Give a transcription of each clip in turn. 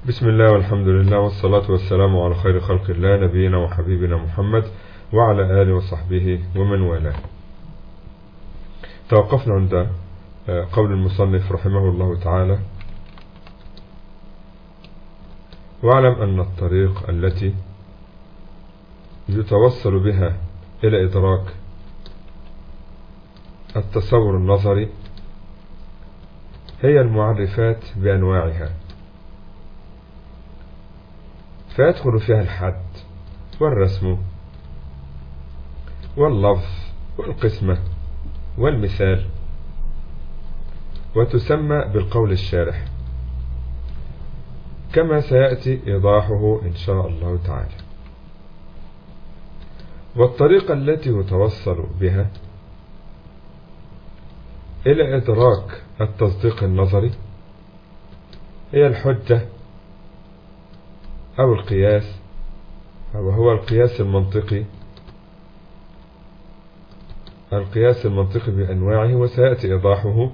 بسم الله والحمد لله والصلاة والسلام على خير خلق الله نبينا وحبيبنا محمد وعلى آله وصحبه ومن والاه توقفنا عند قول المصنف رحمه الله تعالى واعلم أن الطريق التي يتوصل بها إلى إدراك التصور النظري هي المعرفات بأنواعها فيدخل فيها الحد والرسم واللفظ والقسمة والمثال وتسمى بالقول الشارح كما سيأتي إيضاحه إن شاء الله تعالى والطريقة التي يتوصل بها إلى إدراك التصديق النظري هي الحجة أو القياس أو هو القياس المنطقي القياس المنطقي بأنواعه وسيأتي إيضاحه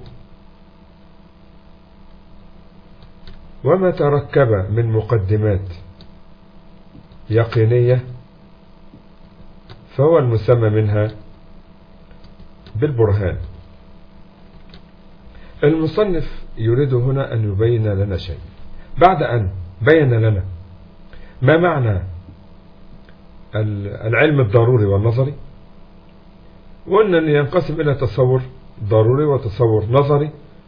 وما تركب من مقدمات يقينية فهو المسمى منها بالبرهان المصنف يريد هنا أن يبين لنا شيء بعد أن بين لنا ما معنى العلم الضروري والنظري وقلنا أن ينقسم إلى تصور ضروري وتصور نظري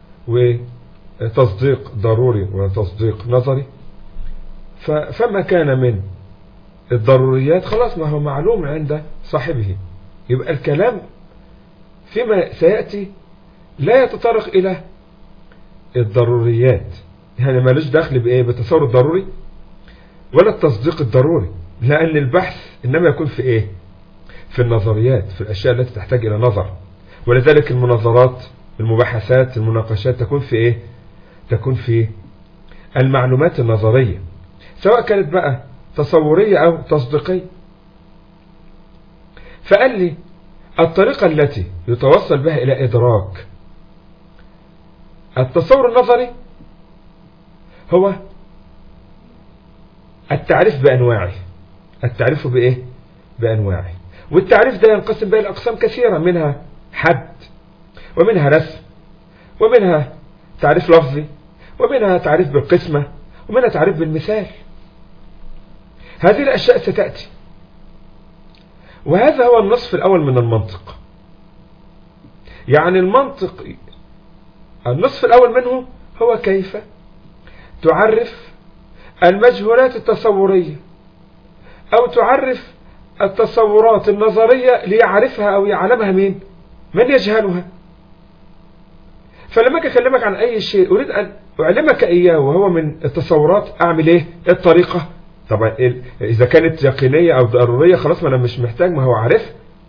وتصديق ضروري وتصديق نظري فما كان من الضروريات خلاص ما هو معلوم عند صاحبه يبقى الكلام فيما سيأتي لا يتطرق إلى الضروريات يعني مالوش دخل بإيه بالتصور الضروري ولا التصديق الضروري لأن البحث إنما يكون في إيه في النظريات في الأشياء التي تحتاج إلى نظر ولذلك المناظرات المباحثات المناقشات تكون في إيه تكون في المعلومات النظرية سواء كانت بقى تصورية أو تصديقية فقال لي الطريقة التي يتوصل بها إلى إدراك التصور النظري هو التعريف بأنواعه التعريف بإيه بأنواعه والتعريف ده ينقسم بين الأقسام كثيرة منها حد ومنها رسم ومنها تعريف لفظي ومنها تعريف بالقسمة ومنها تعريف بالمثال هذه الأشياء ستأتي وهذا هو النصف الأول من المنطق يعني المنطق النصف الأول منه هو كيف تعرف المجهولات التصورية أو تعرف التصورات النظرية ليعرفها أو يعلمها مين من يجهلها فلما أكلمك عن أي شيء أريد أن أعلمك إياه وهو من التصورات أعمل إيه الطريقة طبعا إذا كانت يقينية أو ضرورية خلاص ما أنا مش محتاج ما هو عارف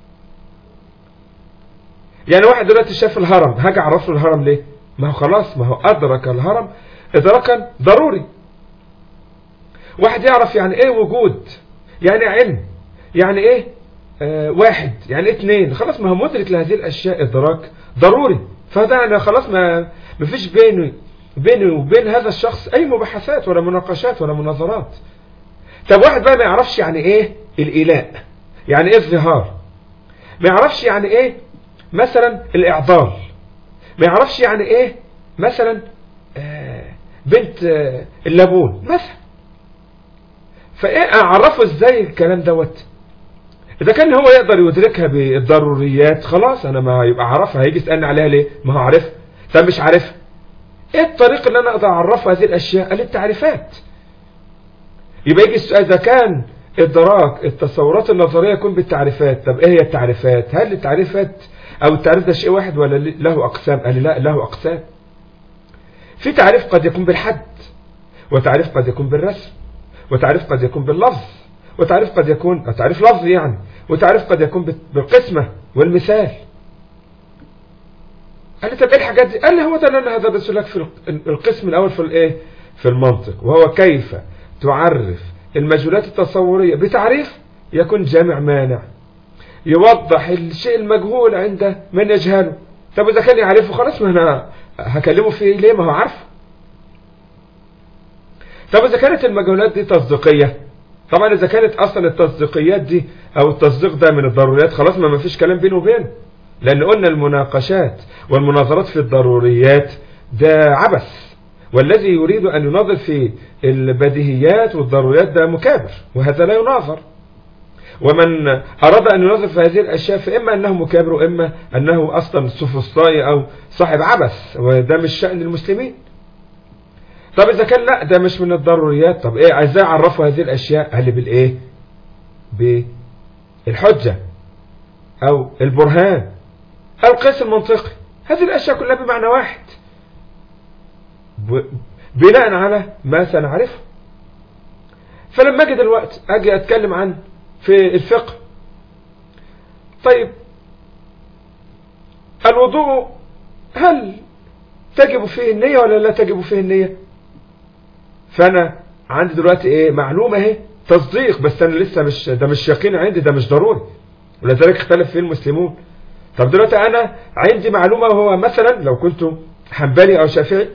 يعني واحد دلوقتي شاف الهرم هاجي أعرف له الهرم ليه ما هو خلاص ما هو أدرك الهرم إدراكا ضروري واحد يعرف يعني إيه وجود يعني علم يعني إيه آه واحد يعني إيه اتنين خلاص ما هو مدرك لهذه الأشياء إدراك ضروري فده أنا خلاص ما مفيش بيني بيني وبين هذا الشخص أي مباحثات ولا مناقشات ولا مناظرات طب واحد بقى ما يعرفش يعني ايه الإيلاء يعني ايه الظهار ما يعرفش يعني ايه مثلا الإعضال ما يعرفش يعني ايه مثلا آه بنت آه اللبون مثلا فايه اعرفه ازاي الكلام دوت اذا كان هو يقدر يدركها بالضروريات خلاص انا ما يبقى عرفها هيجي يسالني عليها ليه ما هو عارف طب مش عارف ايه الطريق اللي انا اقدر اعرفها هذه الاشياء قال التعريفات يبقى يجي السؤال إذا كان إدراك التصورات النظرية يكون بالتعريفات طب إيه هي التعريفات هل التعريفات أو التعريف ده شيء واحد ولا له أقسام قال لا له أقسام في تعريف قد يكون بالحد وتعريف قد يكون بالرسم وتعريف قد يكون باللفظ وتعريف قد يكون تعريف لفظي يعني وتعريف قد يكون بالقسمة والمثال قال لي طب ايه الحاجات دي قال لي هو ده اللي انا هدرسه لك في القسم الاول في الايه في المنطق وهو كيف تعرف المجهولات التصورية بتعريف يكون جامع مانع يوضح الشيء المجهول عند من يجهله طب إذا كان يعرفه خلاص ما أنا هكلمه فيه ليه ما هو عارفه طب إذا كانت المجهولات دي تصديقية طبعا إذا كانت أصلا التصديقيات دي أو التصديق ده من الضروريات خلاص ما فيش كلام بينه وبينه لأن قلنا المناقشات والمناظرات في الضروريات ده عبث والذي يريد أن يناظر في البديهيات والضروريات ده مكابر وهذا لا يناظر ومن أراد أن يناظر في هذه الأشياء فإما أنه مكابر وإما أنه أصلا سفسطائي أو صاحب عبث وده مش شأن المسلمين طب إذا كان لا ده مش من الضروريات طب إيه ازاي عرفوا هذه الأشياء هل بالإيه بالحجة أو البرهان أو القياس المنطقي هذه الأشياء كلها بمعنى واحد بناء على ما سنعرفه فلما اجي دلوقتي اجي اتكلم عن في الفقه طيب الوضوء هل تجب فيه النية ولا لا تجب فيه النية فانا عندي دلوقتي ايه معلومة اهي تصديق بس انا لسه مش ده مش يقين عندي ده مش ضروري ولذلك اختلف فيه المسلمون طب دلوقتي انا عندي معلومة وهو مثلا لو كنت حنبلي او شافعي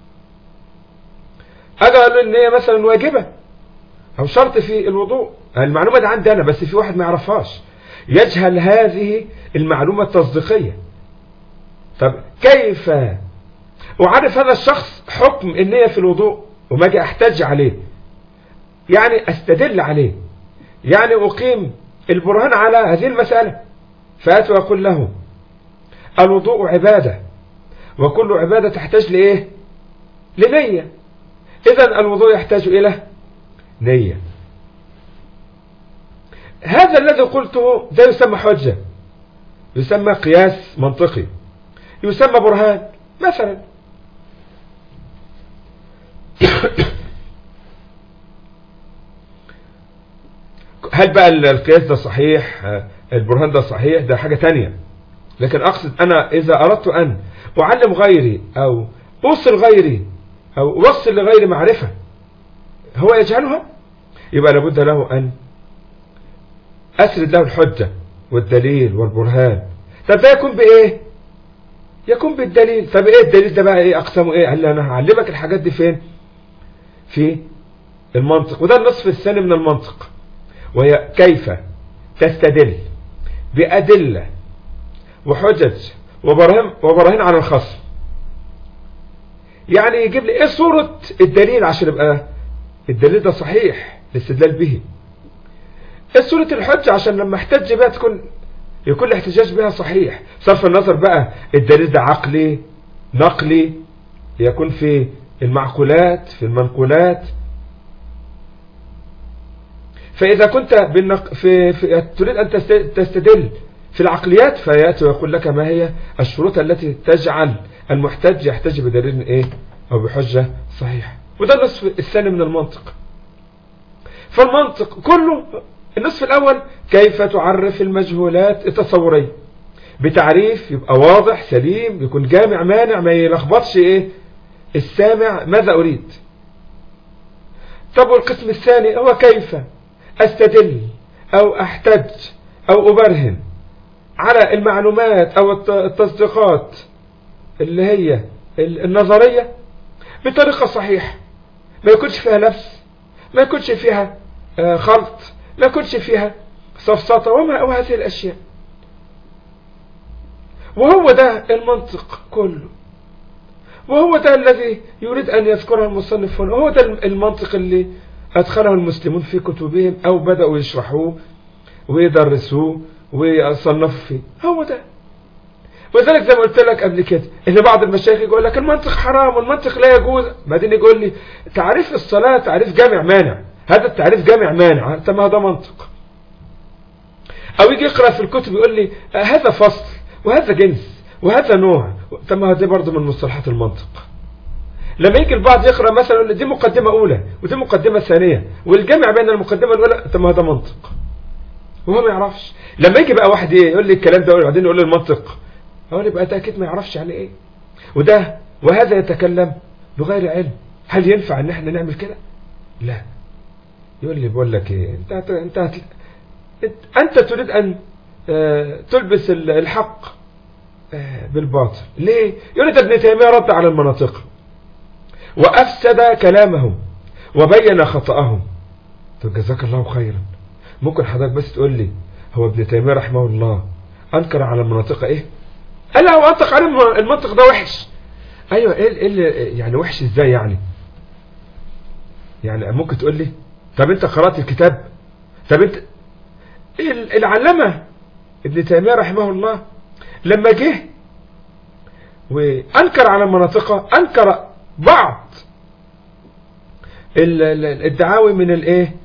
اجي اقول ان هي مثلا واجبة او شرط في الوضوء المعلومة دي عندي انا بس في واحد ما يعرفهاش يجهل هذه المعلومة التصديقية طب كيف اعرف هذا الشخص حكم النية في الوضوء وما اجي احتج عليه يعني استدل عليه يعني اقيم البرهان على هذه المسألة فأتي وأقول له الوضوء عبادة وكل عبادة تحتاج لإيه لنية إذا الوضوء يحتاج إلى نية هذا الذي قلته ده يسمى حجة يسمى قياس منطقي يسمى برهان مثلا هل بقى القياس ده صحيح البرهان ده صحيح ده حاجة تانية لكن أقصد أنا إذا أردت أن أعلم غيري أو أوصل غيري أو أوصل لغيري معرفة هو يجهلها يبقى لابد له أن أسرد له الحجة والدليل والبرهان طب ده يكون بإيه يكون بالدليل طب إيه الدليل ده بقى إيه أقسمه إيه قال لي أنا هعلمك الحاجات دي فين في المنطق وده النصف الثاني من المنطق وهي كيف تستدل بأدلة وحجج وبراهين, وبراهين على الخصم يعني يجيب لي ايه صورة الدليل عشان يبقى الدليل ده صحيح الاستدلال به ايه صورة الحجة عشان لما احتج بها تكون يكون الاحتجاج بها صحيح صرف النظر بقى الدليل ده عقلي نقلي يكون في المعقولات في المنقولات فإذا كنت بالنق... في... في... تريد أن تستدل في العقليات فيأتي ويقول لك ما هي الشروط التي تجعل المحتج يحتج بدليل إيه أو بحجة صحيحة وده النصف الثاني من المنطق فالمنطق كله النصف الأول كيف تعرف المجهولات التصورية بتعريف يبقى واضح سليم يكون جامع مانع ما يلخبطش إيه السامع ماذا أريد طب والقسم الثاني هو كيف استدل او احتج او ابرهن على المعلومات او التصديقات اللي هي النظرية بطريقة صحيحة ما يكونش فيها لبس ما يكونش فيها خلط ما يكونش فيها سفسطة وما وهذه الاشياء وهو ده المنطق كله وهو ده الذي يريد ان يذكره المصنف هنا وهو ده المنطق اللي أدخله المسلمون في كتبهم أو بدأوا يشرحوه ويدرسوه ويصنفوا فيه هو ده وذلك زي ما قلت لك قبل كده ان بعض المشايخ يقول لك المنطق حرام والمنطق لا يجوز بعدين يقول لي تعريف الصلاة تعريف جامع مانع هذا التعريف جامع مانع طب ما هذا منطق او يجي يقرأ في الكتب يقول لي هذا فصل وهذا جنس وهذا نوع طب ما دي برضه من مصطلحات المنطق لما يجي البعض يقرأ مثلا يقول دي مقدمة أولى ودي مقدمة ثانية والجمع بين المقدمة الأولى طب ما هذا منطق وهو ما يعرفش لما يجي بقى واحد ايه يقول لي الكلام ده وبعدين يقول لي المنطق اقول يبقى ده اكيد ما يعرفش يعني ايه وده وهذا يتكلم بغير علم هل ينفع ان احنا نعمل كده لا يقول لي بقول لك ايه انت انت انت, انت تريد ان تلبس الحق بالباطل ليه يقول لي ده ابن تيميه رد على المناطق وأفسد كلامه وبين خطأهم طب جزاك الله خيرا ممكن حضرتك بس تقول لي هو ابن تيمية رحمه الله أنكر على المناطق إيه قال لا هو أنطق على المنطق ده وحش أيوة إيه إيه اللي- يعني وحش إزاي يعني يعني ممكن تقول لي طب أنت قرأت الكتاب طب أنت ال- العلامة ابن تيمية رحمه الله لما جه وأنكر على المناطق أنكر بعض ال- ال- الدعاوي من الايه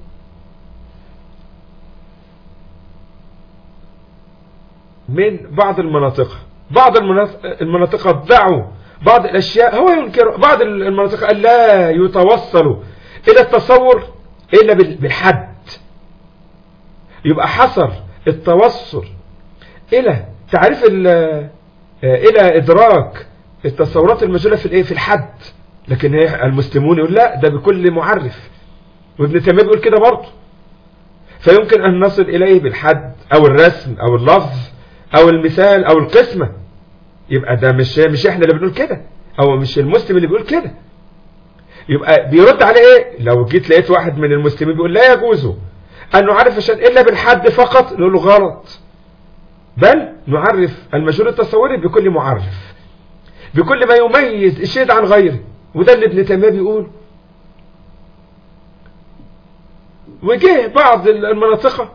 من بعض المناطق بعض المناطق, المناطق ادعوا بعض الاشياء هو ينكر بعض المناطق قال لا يتوصل الى التصور الا بال- بالحد يبقى حصر التوصل الى تعريف ال- آه، الى ادراك التصورات المجهوله في الايه في الحد لكن هي المسلمون يقول لا ده بكل معرف وابن تيميه بيقول كده برضه فيمكن ان نصل اليه بالحد او الرسم او اللفظ او المثال او القسمه يبقى ده مش مش احنا اللي بنقول كده او مش المسلم اللي بيقول كده يبقى بيرد عليه ايه لو جيت لقيت واحد من المسلمين بيقول لا يجوز ان نعرف الشيء الا بالحد فقط نقول له غلط بل نعرف المجهول التصوري بكل معرف بكل ما يميز الشيء عن غيره وده اللي ابن تيميه بيقول وجه بعض المناطق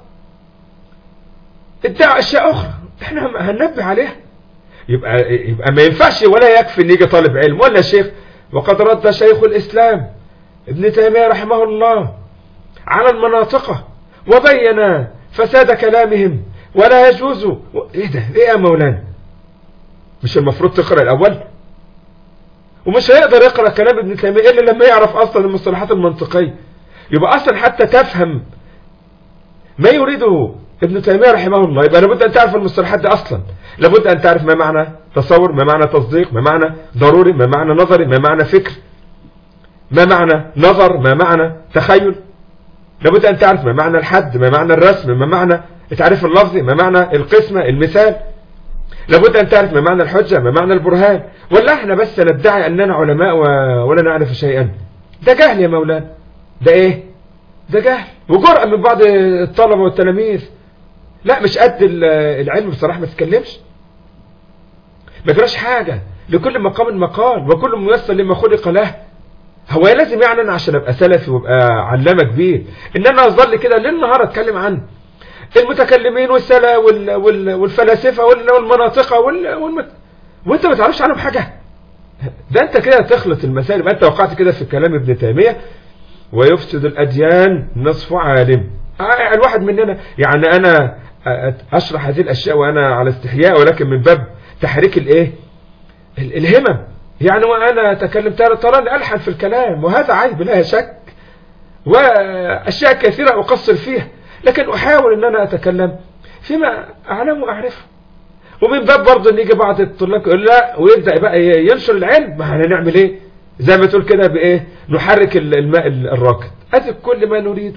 ادعى اشياء اخرى احنا هننبه عليها يبقى يبقى ما ينفعش ولا يكفي ان يجي طالب علم ولا شيخ وقد رد شيخ الاسلام ابن تيميه رحمه الله على المناطق وبين فساد كلامهم ولا يجوز ايه ده ايه يا مولانا مش المفروض تقرا الاول ومش هيقدر يقرا كلام ابن تيميه الا لما يعرف اصلا المصطلحات المنطقيه يبقى اصلا حتى تفهم ما يريده ابن تيميه رحمه الله يبقى لابد ان تعرف المصطلحات دي اصلا لابد ان تعرف ما معنى تصور ما معنى تصديق ما معنى ضروري ما معنى نظري ما معنى فكر ما معنى نظر ما معنى تخيل لابد ان تعرف ما معنى الحد ما معنى الرسم ما معنى التعريف اللفظي ما معنى القسمه المثال لابد ان تعرف ما معنى الحجه ما معنى البرهان ولا احنا بس ندعي اننا علماء و... ولا نعرف شيئا ده جهل يا مولانا ده ايه ده جهل وجرأة من بعض الطلبة والتلاميذ لا مش قد ال- العلم بصراحة ما تتكلمش ما جراش حاجة لكل مقام مقال وكل ميسر لما خلق له هو لازم يعني انا عشان ابقى سلفي وابقى علامة كبير ان انا اظل كده ليل نهار اتكلم عن المتكلمين والسلا وال وال والفلاسفة وال- والمناطق وال والمت... وانت ما تعرفش عنهم حاجة ده انت كده تخلط المسائل يبقى انت وقعت كده في كلام ابن تيمية ويفسد الأديان نصف عالم آه، الواحد مننا يعني أنا أشرح هذه الأشياء وأنا على استحياء ولكن من باب تحريك الإيه ال- الهمم يعني وأنا أتكلم ترى تراني ألحن في الكلام وهذا عيب لا شك وأشياء كثيرة أقصر فيها لكن أحاول أن أنا أتكلم فيما أعلم وأعرفه ومن باب برضه ان يجي بعض الطلاب يقول لا ويبدا بقى ينشر العلم ما احنا هنعمل ايه زي ما تقول كده بايه نحرك ال- الماء ال- الراكد هذا كل ما نريده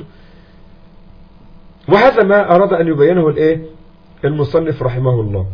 وهذا ما اراد ان يبينه الايه المصنف رحمه الله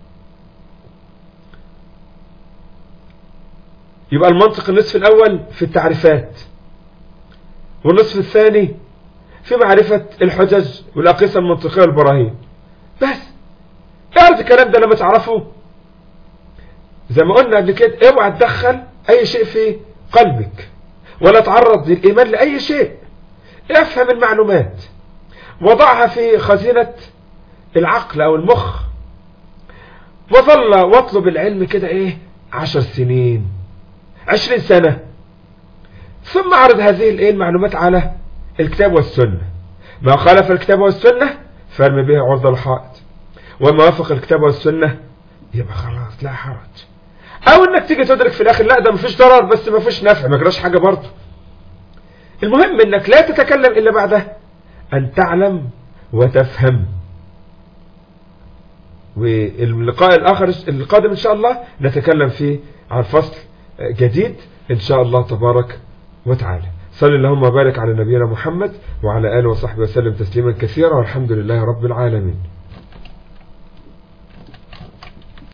يبقى المنطق النصف الاول في التعريفات والنصف الثاني في معرفة الحجج والأقيسة المنطقية والبراهين بس اعرف الكلام ده لما تعرفه زي ما قلنا قبل كده اوعى تدخل اي شيء في قلبك ولا تعرض للايمان لاي شيء افهم المعلومات وضعها في خزينة العقل او المخ وظل واطلب العلم كده ايه عشر سنين عشرين سنة ثم عرض هذه الايه المعلومات على الكتاب والسنة ما خالف الكتاب والسنة فارمي به عرض الحائط وما وافق الكتاب والسنة يبقى خلاص لا حرج او انك تيجي تدرك في الاخر لا ده مفيش ضرر بس مفيش نفع ما جراش حاجة برضه المهم انك لا تتكلم الا بعده ان تعلم وتفهم واللقاء الاخر القادم ان شاء الله نتكلم فيه عن فصل جديد ان شاء الله تبارك وتعالى صلى اللهم وبارك على نبينا محمد وعلى اله وصحبه وسلم تسليما كثيرا والحمد لله رب العالمين